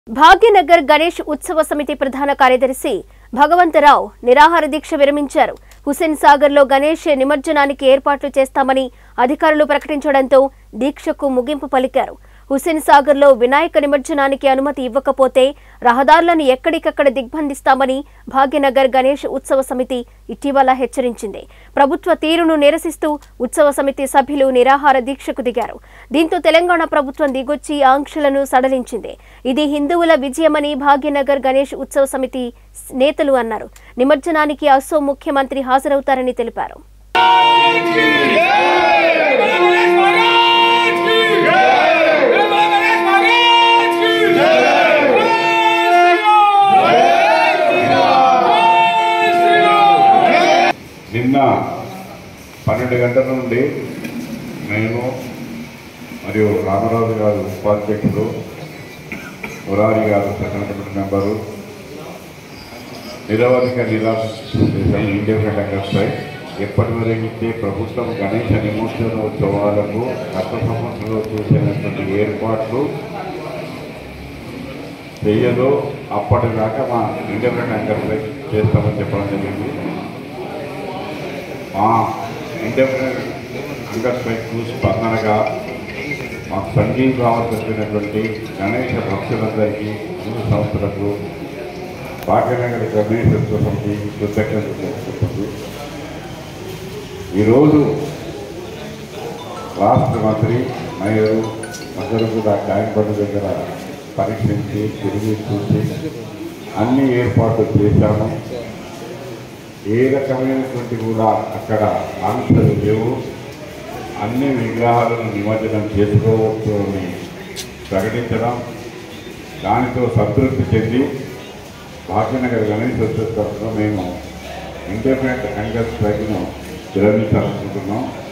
భాగ్యనగర్ గణేష్ ఉత్సవ సమితి ప్రధాన కార్యదర్శి భగవంతరావు నిరాహార దీక్ష విరమించారు హుస్సేన్ సాగర్లో గణేష్ నిమజ్జనానికి ఏర్పాట్లు చేస్తామని అధికారులు ప్రకటించడంతో దీక్షకు ముగింపు పలికారు హుస్సేన్ సాగర్లో వినాయక నిమజ్జనానికి అనుమతి ఇవ్వకపోతే రహదారులను ఎక్కడికక్కడ దిగ్బంధిస్తామని భాగ్యనగర్ గణేష్ ఉత్సవ సమితి ఇటీవల హెచ్చరించింది ప్రభుత్వ తీరును నిరసిస్తూ ఉత్సవ సమితి సభ్యులు నిరాహార దీక్షకు దిగారు దీంతో తెలంగాణ ప్రభుత్వం దిగొచ్చి ఆంక్షలను సడలించింది ఇది హిందువుల విజయమని భాగ్యనగర్ గణేష్ ఉత్సవ సమితి నేతలు అన్నారు నిమజ్జనానికి అసోం ముఖ్యమంత్రి హాజరవుతారని తెలిపారు నిన్న పన్నెండు గంటల నుండి నేను మరియు రామరాజు గారు ఉపాధ్యక్షుడు మురారి గారు సెకండ్ కమిటీ మెంబరు నిరవధిక నిరాశం ఇండియన్ అగస్పై ఎప్పటి వరకైతే ప్రభుత్వం గణేష నిమజ్జనోత్సవాలకు గత సంవత్సరంలో చేసినటువంటి ఏర్పాట్లు చెయ్యదో అప్పటిదాకా మా ఇండిపెండెంట్ యాంకర్పై చేస్తామని చెప్పడం జరిగింది మా ఇండిపెండెంట్ యాంకర్పై స్పందనగా మాకు సంఘీభావం చెప్పినటువంటి గణేష భక్తులందరికీ మూడు సంస్థలకు భాగ్యనగర గణేష్ ఉత్సవ సమితి కృతజ్ఞతలు తెలుపుతుంది ఈరోజు రాష్ట్ర మంత్రి మేయరు అందరూ కూడా ట్యాంక్ బండ్ దగ్గర పరీక్షించి తిరిగి చూసి అన్ని ఏర్పాట్లు చేశాము ఏ రకమైనటువంటి కూడా అక్కడ ఆంక్షలు లేవు అన్ని విగ్రహాలను నిమజ్జనం చేసుకోవచ్చు అని ప్రకటించడం దానితో సంతృప్తి చెంది భాగ్యనగర్ గణేష్ ఉత్సవ తరఫున మేము ఇండిపెండెంట్ యాంగర్ స్ట్రైక్ను విరమించాలనుకుంటున్నాం